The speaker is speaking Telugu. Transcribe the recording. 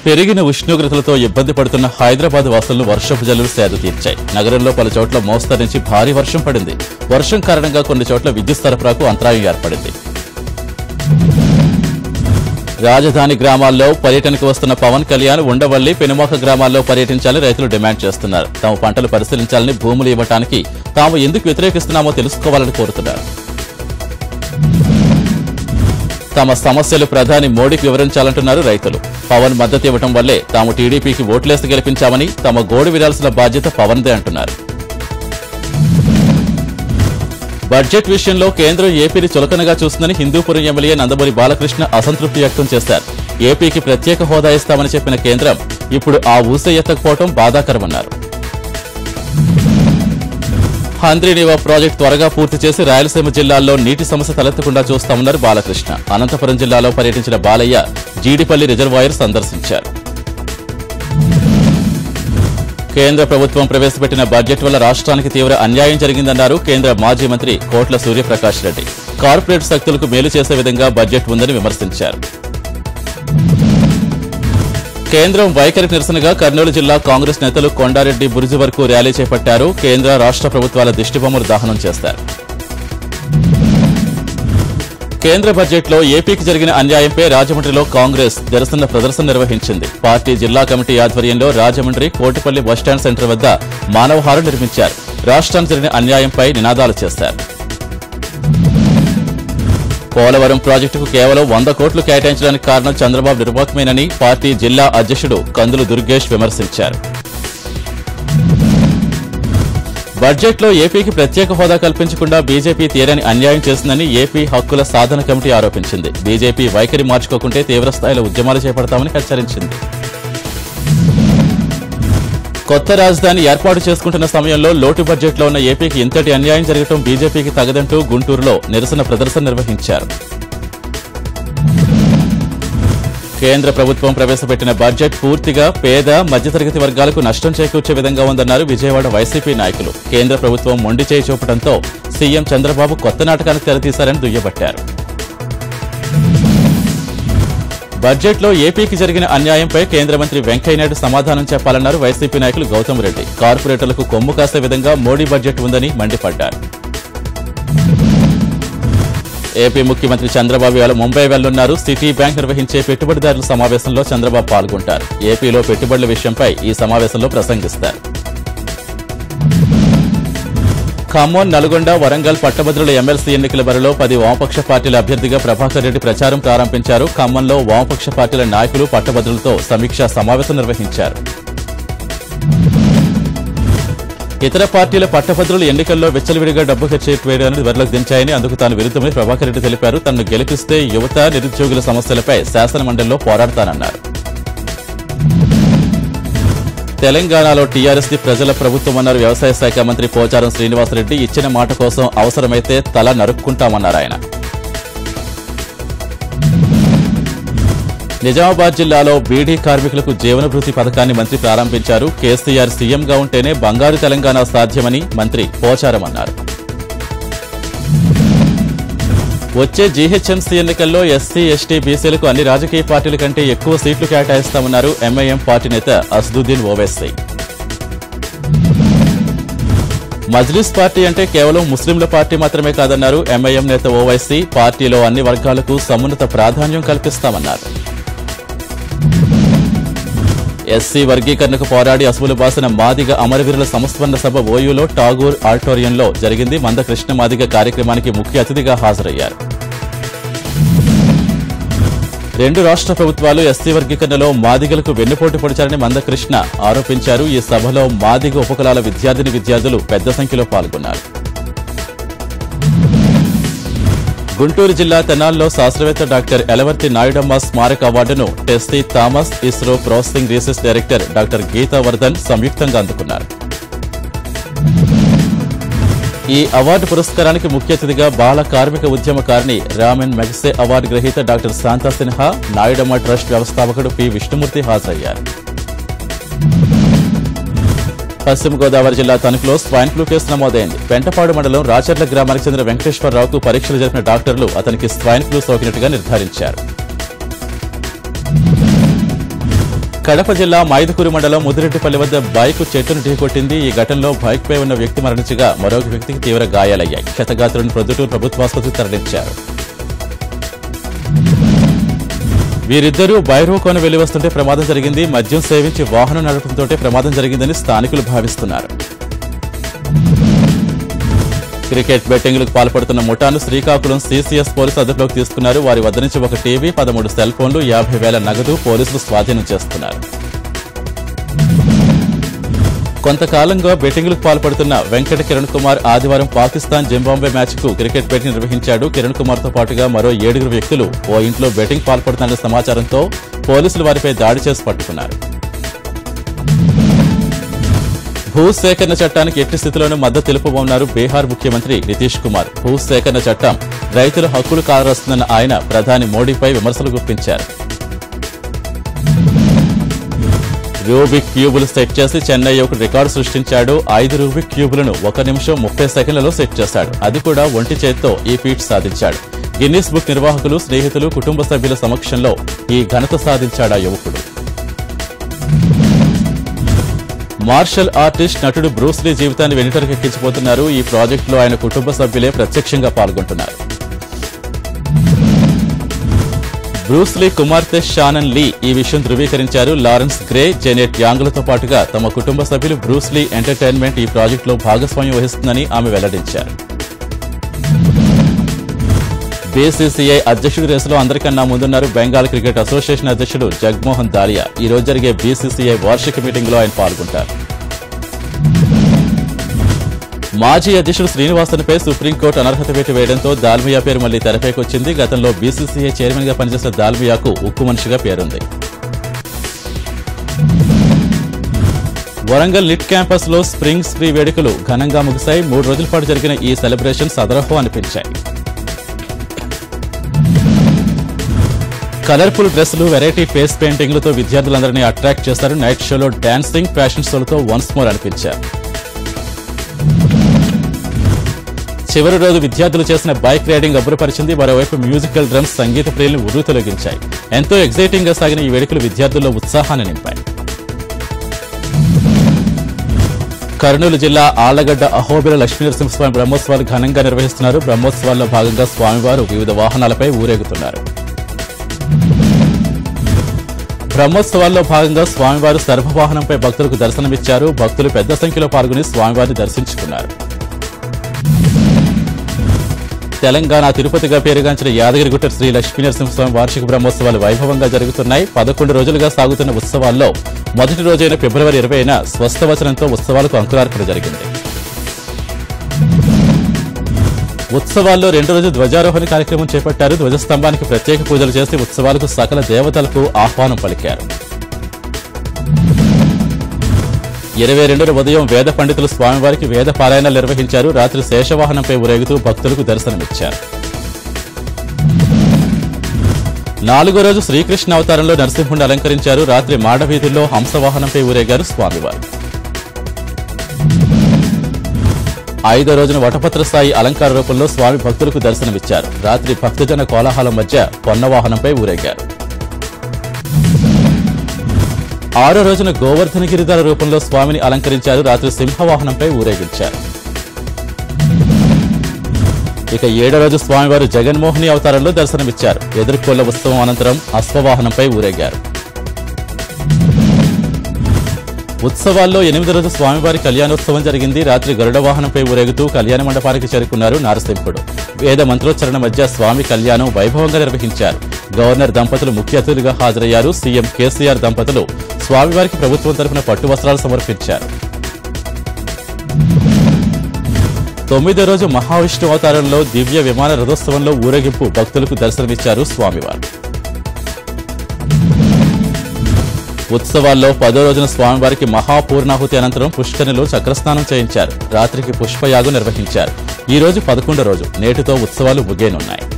పెరిగిన ఉష్ణోగ్రతలతో ఇబ్బంది పడుతున్న హైదరాబాద్ వాసులను వర్షపు జల్లులు సేద తీర్చాయి నగరంలో పలు చోట్ల మోస్తరు నుంచి భారీ వర్షం పడింది వర్షం కారణంగా కొన్ని చోట్ల విద్యుత్ సరఫరాకు అంతరాయం ఏర్పడింది రాజధాని గ్రామాల్లో పర్యటనకు వస్తున్న పవన్ కళ్యాణ్ ఉండవల్లి పెనుమోక గ్రామాల్లో పర్యటించాలని రైతులు డిమాండ్ చేస్తున్నారు తమ పంటలు పరిశీలించాలని భూములు ఇవ్వటానికి తాము ఎందుకు వ్యతిరేకిస్తున్నామో తెలుసుకోవాలని కోరుతున్నారు తమ సమస్యలు ప్రధాని మోడీకి వివరించాలంటున్నారు రైతులు పవన్ మద్దతు ఇవ్వటం వల్లే తాము టీడీపీకి ఓట్లేసి గెలిపించామని తమ గోడు వినాల్సిన బాధ్యత పవన్దే అంటున్నారు బడ్జెట్ విషయంలో కేంద్రం ఏపీని చులకనగా చూస్తుందని హిందూపురం ఎమ్మెల్యే నందమూరి బాలకృష్ణ అసంతృప్తి వ్యక్తం చేశారు ఏపీకి ప్రత్యేక హోదా ఇస్తామని చెప్పిన కేంద్రం ఇప్పుడు ఆ ఊసే ఎత్తకపోవడం బాధాకరమన్నారు హంద్రీనివా ప్రాజెక్టు త్వరగా పూర్తి చేసి రాయలసీమ జిల్లాల్లో నీటి సమస్య తలెత్తకుండా చూస్తామన్నారు బాలకృష్ణ అనంతపురం జిల్లాలో పర్యటించిన బాలయ్య జీడిపల్లి రిజర్వాయర్ సందర్శించారు కేంద్ర ప్రభుత్వం ప్రవేశపెట్టిన బడ్జెట్ వల్ల రాష్ట్రానికి తీవ్ర అన్యాయం జరిగిందన్నారు కేంద్ర మాజీ మంత్రి కోట్ల సూర్యప్రకాష్ రెడ్డి కార్పొరేట్ శక్తులకు మేలు చేసే విధంగా బడ్జెట్ ఉందని విమర్శించారు కేంద్రం వైఖరికి నిరసనగా కర్నూలు జిల్లా కాంగ్రెస్ నేతలు కొండారెడ్డి బురుజు వరకు ర్యాలీ చేపట్టారు కేంద్ర రాష్ట్ర ప్రభుత్వాల దిష్టిబొమ్మలు దహనం చేస్తారు కేంద్ర బడ్జెట్లో ఏపీకి జరిగిన అన్యాయంపై రాజమండ్రిలో కాంగ్రెస్ నిరసన ప్రదర్శన నిర్వహించింది పార్టీ జిల్లా కమిటీ ఆధ్వర్యంలో రాజమండ్రి కోటిపల్లి బస్టాండ్ సెంటర్ వద్ద మానవహారం నిర్మించారు రాష్ట్రానికి జరిగిన అన్యాయంపై నినాదాలు చేశారు పోలవరం ప్రాజెక్టుకు కేవలం వంద కోట్లు కేటాయించడానికి కారణం చంద్రబాబు నిర్వాహకమేనని పార్టీ జిల్లా అధ్యక్షుడు కందులు దుర్గేష్ విమర్శించారు బడ్జెట్లో ఏపీకి ప్రత్యేక హోదా కల్పించకుండా బీజేపీ తీరని అన్యాయం చేసిందని ఏపీ హక్కుల సాధన కమిటీ ఆరోపించింది బీజేపీ వైఖరి మార్చుకోకుంటే తీవ్రస్థాయిలో ఉద్యమాలు చేపడతామని హెచ్చరించింది కొత్త రాజధాని ఏర్పాటు చేసుకుంటున్న సమయంలో లోటు బడ్జెట్లో ఉన్న ఏపీకి ఇంతటి అన్యాయం జరగడం బీజేపీకి తగదంటూ గుంటూరులో నిరసన ప్రదర్శన నిర్వహించారు కేంద్ర ప్రభుత్వం ప్రవేశపెట్టిన బడ్జెట్ పూర్తిగా పేద మధ్యతరగతి వర్గాలకు నష్టం చేకూర్చే విధంగా ఉందన్నారు విజయవాడ వైసీపీ నాయకులు కేంద్ర ప్రభుత్వం మొండి చేయి చూపడంతో సీఎం చంద్రబాబు కొత్త నాటకానికి తెరతీశారని దుయ్యబట్టారు బడ్జెట్లో ఏపీకి జరిగిన అన్యాయంపై కేంద్ర మంత్రి వెంకయ్యనాయుడు సమాధానం చెప్పాలన్నారు వైసీపీ నాయకులు గౌతమ్ రెడ్డి కార్పొరేటర్లకు కొమ్ము కాసే విధంగా మోడీ బడ్జెట్ ఉందని మండిపడ్డారు ఏపీ ముఖ్యమంత్రి చంద్రబాబు ఇవాళ ముంబై వెళ్లున్నారు సిటీ బ్యాంక్ నిర్వహించే పెట్టుబడిదారుల సమావేశంలో చంద్రబాబు పాల్గొంటారు ఏపీలో పెట్టుబడుల విషయంపై ఈ సమావేశంలో ప్రసంగిస్తారు ఖమ్మం నల్గొండ వరంగల్ పట్టభద్రుల ఎమ్మెల్సీ ఎన్నికల బరిలో పది వామపక్ష పార్టీల అభ్యర్థిగా ప్రభాకర్ రెడ్డి ప్రచారం ప్రారంభించారు ఖమ్మంలో వామపక్ష పార్టీల నాయకులు పట్టభద్రులతో సమీక్షా సమావేశం నిర్వహించారు ఇతర పార్టీల పట్టభద్రులు ఎన్నికల్లో విచ్చలవిడిగా డబ్బు ఖర్చు వేయడానికి బరిలోకి దించాయని అందుకు తాను విరుద్ధమని ప్రభాకర్ రెడ్డి తెలిపారు తనను గెలిపిస్తే యువత నిరుద్యోగుల సమస్యలపై శాసనమండలిలో పోరాడతానన్నారు తెలంగాణలో టీఆర్ఎస్ ది ప్రజల ప్రభుత్వం అన్నారు వ్యవసాయ శాఖ మంత్రి పోచారం శ్రీనివాసరెడ్డి ఇచ్చిన మాట కోసం అవసరమైతే తల నరుక్కుంటామన్నారు ఆయన నిజామాబాద్ జిల్లాలో బీడీ కార్మికులకు జీవనభృతి పథకాన్ని మంత్రి ప్రారంభించారు కేసీఆర్ సీఎంగా ఉంటేనే బంగారు తెలంగాణ సాధ్యమని మంత్రి పోచారం అన్నారు వచ్చే జీహెచ్ఎంసీ ఎన్నికల్లో ఎస్సీ ఎస్టీ బీసీలకు అన్ని రాజకీయ పార్టీల కంటే ఎక్కువ సీట్లు కేటాయిస్తామన్నారు ఎంఐఎం పార్టీ నేత అసదుద్దీన్ ఓవైసీ మజ్లిస్ పార్టీ అంటే కేవలం ముస్లింల పార్టీ మాత్రమే కాదన్నారు ఎంఐఎం నేత ఓవైసీ పార్టీలో అన్ని వర్గాలకు సమున్నత ప్రాధాన్యం కల్పిస్తామన్నారు ఎస్సీ వర్గీకరణకు పోరాడి అసువులు బాసిన మాదిగ అమరవీరుల సంస్మరణ సభ ఓయూలో టాగూర్ ఆడిటోరియంలో జరిగింది మందకృష్ణ మాదిగ కార్యక్రమానికి ముఖ్య అతిథిగా హాజరయ్యారు రెండు రాష్ట్ర ప్రభుత్వాలు ఎస్సీ వర్గీకరణలో మాదిగలకు వెన్నుపోటు పొడిచారని మందకృష్ణ ఆరోపించారు ఈ సభలో మాదిగ ఉపకులాల విద్యార్థిని విద్యార్థులు పెద్ద సంఖ్యలో పాల్గొన్నారు గుంటూరు జిల్లా తెనాల్లో శాస్త్రవేత్త డాక్టర్ ఎలవర్తి నాయుడమ్మ స్మారక అవార్డును Tessy Thomas ISRO processing research director doctor Geethavardhan సంయుక్తంగా అందుకున్నారు ఈ అవార్డు పురస్కారానికి ముఖ్య అతిథిగా బాల కార్మిక ఉద్యమకారిణి రామెన్ మెగసే అవార్డు గ్రహీత డాక్టర్ శాంతా సిన్హా నాయుడమ్మ ట్రస్ట్ వ్యవస్థాపకుడు పి విష్ణుమూర్తి హాజరయ్యారు పశ్చిమ గోదావరి జిల్లా తణుకులో స్వైన్ ఫ్లూ కేసు నమోదైంది పెంటపాడు మండలం రాచర్ల గ్రామానికి చెందిన వెంకటేశ్వరరావుకు పరీక్షలు జరిపిన డాక్టర్లు అతనికి స్వైన్ ఫ్లూ సోకినట్టుగా నిర్ధారించారు కడప జిల్లా మైదుకూరు మండలం ముదిరెడ్డిపల్లి వద్ద బైక్ చెట్టును ఢీకొట్టింది ఈ ఘటనలో బైక్ పై ఉన్న వ్యక్తి మరణించగా మరొక వ్యక్తికి తీవ్ర గాయాలయ్యాయి క్షతగాత్రులను ప్రొద్దుటూరు ప్రభుత్వాసుపత్రికి తరలించారు వీరిద్దరూ బైరోకోన వెళ్లి వస్తుంటే ప్రమాదం జరిగింది మద్యం సేవించి వాహనం నడపడంతో ప్రమాదం జరిగిందని స్థానికులు భావిస్తున్నారు క్రికెట్ బెట్టింగ్లకు పాల్పడుతున్న ముఠాను శ్రీకాకుళం సీసీఎస్ పోలీసు అదుపులోకి తీసుకున్నారు వారి వద్ద నుంచి ఒక టీవీ పదమూడు సెల్ ఫోన్లు యాభై వేల నగదు పోలీసులు స్వాధీనం చేస్తున్నారు కొంతకాలంగా బెట్టింగ్లకు పాల్పడుతున్న వెంకట కిరణ్ కుమార్ ఆదివారం పాకిస్తాన్ జింబాంబే మ్యాచ్ కు క్రికెట్ బెట్టింగ్ నిర్వహించాడు కిరణ్ కుమార్ తో పాటుగా మరో ఏడుగురు వ్యక్తులు ఓ ఇంట్లో బెట్టింగ్ పాల్పడుతున్న సమాచారంతో పోలీసులు వారిపై దాడి చేసి పట్టుకున్నారు భూసేకరణ చట్టానికి ఎట్టి స్థితిలోనూ మద్దతు తెలుపబోన్నారు బీహార్ ముఖ్యమంత్రి నితీష్ కుమార్ భూసేకరణ చట్టం రైతుల హక్కులు కారస్తుందన్న ఆయన ప్రధాని మోడీపై విమర్శలు గుప్పించారు రూబిక్ క్యూబులు సెట్ చేసి చెన్నై ఒక రికార్డు సృష్టించాడు ఐదు రూబిక్ క్యూబులను ఒక నిమిషం ముప్పై సెకండ్లలో సెట్ చేశాడు అది కూడా ఒంటి చేత్తో ఈ ఫీట్ సాధించాడు గిన్నిస్ బుక్ నిర్వాహకులు స్నేహితులు కుటుంబ సభ్యుల సమక్షంలో ఈ ఘనత సాధించాడు ఆ యువకుడు మార్షల్ ఆర్టిస్ట్ నటుడు బ్రూస్లీ జీవితాన్ని వెనుటరికెక్కించిపోతున్నారు ఈ ప్రాజెక్టులో ఆయన కుటుంబ సభ్యులే ప్రత్యక్షంగా పాల్గొంటున్నారు బ్రూస్లీ కుమార్తె షానన్ లీ ఈ విషయం ధృవీకరించారు లారెన్స్ గ్రే జెనెట్ యాంగ్లతో పాటుగా తమ కుటుంబ సభ్యులు బ్రూస్లీ ఎంటర్టైన్మెంట్ ఈ ప్రాజెక్టులో భాగస్వామ్యం వహిస్తుందని ఆమె వెల్లడించారు బీసీసీఐ అధ్యక్షుడి రేసులో అందరికన్నా ముందున్నారు బెంగాల్ క్రికెట్ అసోసియేషన్ అధ్యక్షుడు జగ్మోహన్ దాలియా ఈ రోజు జరిగే బీసీసీఐ వార్షిక మీటింగ్లో ఆయన పాల్గొంటారు మాజీ అధ్యక్షుడు శ్రీనివాసన్పై సుప్రీంకోర్టు అనర్హత వేటు వేయడంతో దాల్మియా పేరు మళ్లీ తెరపైకి వచ్చింది గతంలో బీసీసీఐ చైర్మన్ గా పనిచేసిన దాల్మియాకు ఉక్కు మనిషిగా పేరుంది వరంగల్ లిట్ క్యాంపస్ లో స్ప్రింగ్ స్ప్రీ వేడుకలు ఘనంగా ముగిశాయి మూడు రోజుల పాటు జరిగిన ఈ సెలబ్రేషన్స్ అదరహో అనిపించాయి కలర్ఫుల్ డ్రెస్సులు వెరైటీ ఫేస్ పెయింటింగ్లతో విద్యార్థులందరినీ అట్రాక్ట్ చేస్తారు నైట్ షోలో డాన్సింగ్ ఫ్యాషన్ షోలతో వన్స్ మోర్ అనిపించారు చివరి రోజు విద్యార్థులు చేసిన బైక్ రైడింగ్ అబ్బురపరిచింది మరోవైపు మ్యూజికల్ డ్రమ్స్ సంగీత ప్రియులను ఉర్రు తొలగించాయి ఎంతో ఎగ్జైటింగ్ గా సాగిన ఈ వేడుకలు విద్యార్థుల్లో ఉత్సాహాన్ని నింపాయి కర్నూలు జిల్లా ఆళ్లగడ్డ అహోబిల లక్ష్మీనరసింహస్వామి బ్రహ్మోత్సవాలు ఘనంగా నిర్వహిస్తున్నారు బ్రహ్మోత్సవాల్లో భాగంగా స్వామివారు వివిధ వాహనాలపై ఊరేగుతున్నారు బ్రహ్మోత్సవాల్లో భాగంగా స్వామివారు సర్వవాహనంపై భక్తులకు దర్శనమిచ్చారు భక్తులు పెద్ద సంఖ్యలో పాల్గొని స్వామివారిని దర్శించుకున్నారు తెలంగాణ తిరుపతిగా పేరుగాంచిన యాదగిరిగుట్ట శ్రీ లక్ష్మీనరసింహస్వామి వార్షిక బ్రహ్మోత్సవాలు వైభవంగా జరుగుతున్నాయి పదకొండు రోజులుగా సాగుతున్న ఉత్సవాల్లో మొదటి రోజైన ఫిబ్రవరి ఇరవైన స్వస్థవచనంతో ఉత్సవాలకు అంకురార్పణ జరిగింది ఉత్సవాల్లో రెండు రోజు ధ్వజారోహణ కార్యక్రమం చేపట్టారు ధ్వజస్తంభానికి ప్రత్యేక పూజలు చేసి ఉత్సవాలకు సకల దేవతలకు ఆహ్వానం పలికారు ఇరవై రెండున ఉదయం వేద పండితులు స్వామివారికి వేద పారాయణలు నిర్వహించారు రాత్రి శేషవాహనంపై ఊరేగుతూ భక్తులకు దర్శనమిచ్చారు నాలుగో రోజు శ్రీకృష్ణ అవతారంలో నరసింహుడిని అలంకరించారు రాత్రి మాడవీధుల్లో హంసవాహనంపై ఊరేగారు స్వామివారు ఐదో రోజున వటపత్ర స్థాయి అలంకార రూపంలో స్వామి భక్తులకు దర్శనమిచ్చారు రాత్రి భక్తజన కోలాహలం మధ్య పొన్నవాహనంపై ఊరేగారు ఆరో రోజున గోవర్ధన గిరిధార రూపంలో స్వామిని అలంకరించారు రాత్రి సింహవాహనంపై ఊరేగించారు ఇక ఏడో రోజు స్వామివారు జగన్మోహిని అవతారంలో దర్శనమిచ్చారు ఎదుర్కొల్ల ఉత్సవం అనంతరం అశ్వవాహనంపై ఊరేగారు ఉత్సవాల్లో ఎనిమిది రోజు స్వామివారి కళ్యాణోత్సవం జరిగింది రాత్రి గరుడ వాహనంపై ఊరేగుతూ కళ్యాణ మండపానికి చేరుకున్నారు నారసింహుడు వేద మంత్రోచ్చరణ మధ్య స్వామి కళ్యాణం వైభవంగా నిర్వహించారు గవర్నర్ దంపతులు ముఖ్య అతిథులుగా హాజరయ్యారు సీఎం కేసీఆర్ దంపతులు స్వామివారికి ప్రభుత్వం తరపున పట్టు వస్త్రాలు సమర్పించారు తొమ్మిదో రోజు మహావిష్ణు అవతారంలో దివ్య విమాన రథోత్సవంలో ఊరేగింపు భక్తులకు దర్శనమిచ్చారు స్వామివారు ఉత్సవాల్లో పదో రోజున స్వామివారికి మహాపూర్ణాహుతి అనంతరం పుష్కరిలో చక్రస్నానం చేయించారు రాత్రికి పుష్పయాగం నిర్వహించారు ఈ రోజు పదకొండో రోజు నేటితో ఉత్సవాలు ముగియనున్నాయి